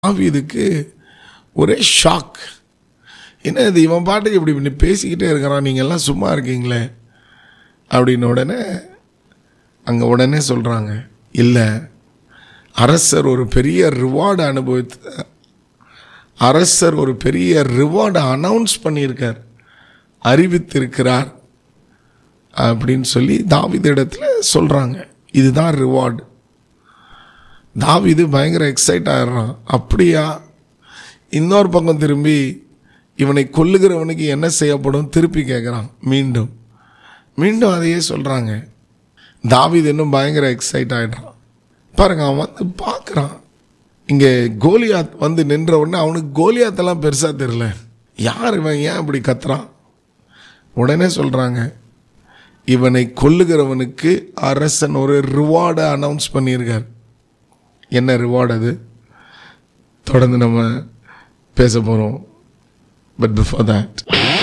தாவீதுக்கு ஒரே ஷாக் என்ன இது இவன் பாட்டுக்கு இப்படி இப்படி பேசிக்கிட்டே இருக்கிறான் நீங்கள் எல்லாம் சும்மா இருக்கீங்களே அப்படின்னு உடனே அங்கே உடனே சொல்கிறாங்க இல்லை அரசர் ஒரு பெரிய ரிவார்டு அனுபவித்து அரசர் ஒரு பெரிய ரிவார்டை அனௌன்ஸ் பண்ணியிருக்கார் அறிவித்திருக்கிறார் அப்படின்னு சொல்லி தாவித இடத்துல சொல்கிறாங்க இதுதான் ரிவார்டு தாவிது பயங்கர எக்ஸைட் ஆயிடுறான் அப்படியா இன்னொரு பக்கம் திரும்பி இவனை கொல்லுகிறவனுக்கு என்ன செய்யப்படும் திருப்பி கேட்குறான் மீண்டும் மீண்டும் அதையே சொல்கிறாங்க தாவிது இன்னும் பயங்கர எக்ஸைட் ஆகிடுறான் பாருங்க அவன் வந்து பார்க்குறான் இங்கே கோலியாத் வந்து நின்ற உடனே அவனுக்கு கோலியாத்தெல்லாம் பெருசாக தெரில யார் இவன் ஏன் இப்படி கத்துறான் உடனே சொல்கிறாங்க இவனை கொல்லுகிறவனுக்கு அரசன் ஒரு ரிவார்டை அனௌன்ஸ் பண்ணியிருக்கார் என்ன ரிவார்டு அது தொடர்ந்து நம்ம பேச போகிறோம் பட் பிஃபோர் தட்